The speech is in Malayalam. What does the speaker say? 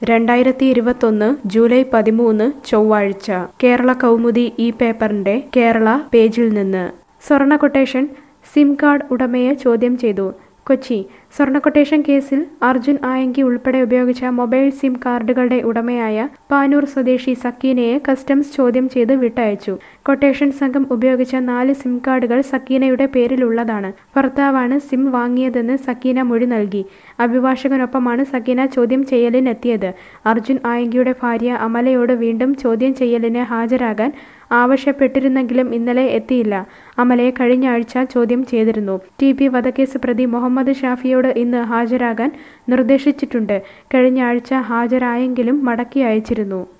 രണ്ടായിരത്തി ഇരുപത്തൊന്ന് ജൂലൈ പതിമൂന്ന് ചൊവ്വാഴ്ച കേരള കൗമുദി ഈ പേപ്പറിന്റെ കേരള പേജിൽ നിന്ന് സ്വർണ്ണ കൊട്ടേഷൻ സിം കാർഡ് ഉടമയെ ചോദ്യം ചെയ്തു കൊച്ചി സ്വർണ്ണ കൊട്ടേഷൻ കേസിൽ അർജുൻ ആയങ്കി ഉൾപ്പെടെ ഉപയോഗിച്ച മൊബൈൽ സിം കാർഡുകളുടെ ഉടമയായ പാനൂർ സ്വദേശി സക്കീനയെ കസ്റ്റംസ് ചോദ്യം ചെയ്ത് വിട്ടയച്ചു കൊട്ടേഷൻ സംഘം ഉപയോഗിച്ച നാല് സിം കാർഡുകൾ സക്കീനയുടെ പേരിലുള്ളതാണ് ഭർത്താവാണ് സിം വാങ്ങിയതെന്ന് സക്കീന മൊഴി നൽകി അഭിഭാഷകനൊപ്പമാണ് സക്കീന ചോദ്യം ചെയ്യലിനെത്തിയത് അർജുൻ ആയങ്കിയുടെ ഭാര്യ അമലയോട് വീണ്ടും ചോദ്യം ചെയ്യലിന് ഹാജരാകാൻ ആവശ്യപ്പെട്ടിരുന്നെങ്കിലും ഇന്നലെ എത്തിയില്ല അമലയെ കഴിഞ്ഞ ആഴ്ച ചോദ്യം ചെയ്തിരുന്നു ടി പി വധക്കേസ് പ്രതി മുഹമ്മദ് ഷാഫിയോട് ഇന്ന് ഹാജരാകാൻ നിർദ്ദേശിച്ചിട്ടുണ്ട് കഴിഞ്ഞ ആഴ്ച ഹാജരായെങ്കിലും മടക്കി അയച്ചിരുന്നു